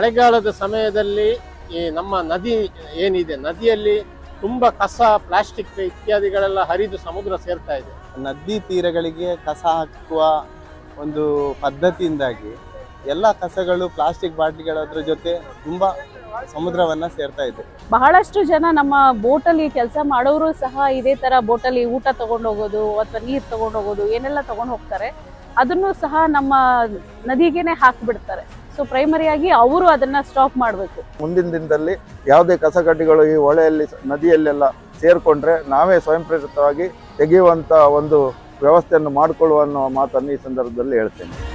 ಮಳೆಗಾಲದ ಸಮಯದಲ್ಲಿ ಈ ನಮ್ಮ ನದಿ ಏನಿದೆ ನದಿಯಲ್ಲಿ ತುಂಬಾ ಕಸ ಪ್ಲಾಸ್ಟಿಕ್ ಇತ್ಯಾದಿಗಳೆಲ್ಲ ಹರಿದು ಸಮುದ್ರ ಸೇರ್ತಾ ಇದೆ ನದಿ ತೀರಗಳಿಗೆ ಕಸ ಹಾಕುವ ಒಂದು ಪದ್ಧತಿಯಿಂದಾಗಿ ಎಲ್ಲ ಕಸಗಳು ಪ್ಲಾಸ್ಟಿಕ್ ಬಾಟ್ಲಿಗಳದ್ರ ಜೊತೆ ತುಂಬಾ ಸಮುದ್ರವನ್ನ ಸೇರ್ತಾ ಇದೆ ಬಹಳಷ್ಟು ಜನ ನಮ್ಮ ಬೋಟಲ್ಲಿ ಕೆಲಸ ಮಾಡೋರು ಸಹ ಇದೇ ತರ ಬೋಟಲ್ಲಿ ಊಟ ತಗೊಂಡು ಹೋಗೋದು ಅಥವಾ ನೀರು ತಗೊಂಡು ಹೋಗೋದು ಏನೆಲ್ಲ ತಗೊಂಡು ಹೋಗ್ತಾರೆ ಅದನ್ನು ಸಹ ನಮ್ಮ ನದಿಗೇನೆ ಹಾಕ್ಬಿಡ್ತಾರೆ ಸೊ ಪ್ರೈಮರಿಯಾಗಿ ಅವರು ಅದನ್ನ ಸ್ಟಾಪ್ ಮಾಡಬೇಕು ಮುಂದಿನ ದಿನದಲ್ಲಿ ಯಾವುದೇ ಕಸಕಡ್ಡಿಗಳು ಈ ಹೊಳೆಯಲ್ಲಿ ನದಿಯಲ್ಲೆಲ್ಲ ಸೇರಿಕೊಂಡ್ರೆ ನಾವೇ ಸ್ವಯಂ ಪ್ರೇರಿತವಾಗಿ ತೆಗೆಯುವಂತ ಒಂದು ವ್ಯವಸ್ಥೆಯನ್ನು ಮಾಡಿಕೊಳ್ಳುವ ಅನ್ನೋ ಮಾತನ್ನು ಈ ಸಂದರ್ಭದಲ್ಲಿ ಹೇಳ್ತೇನೆ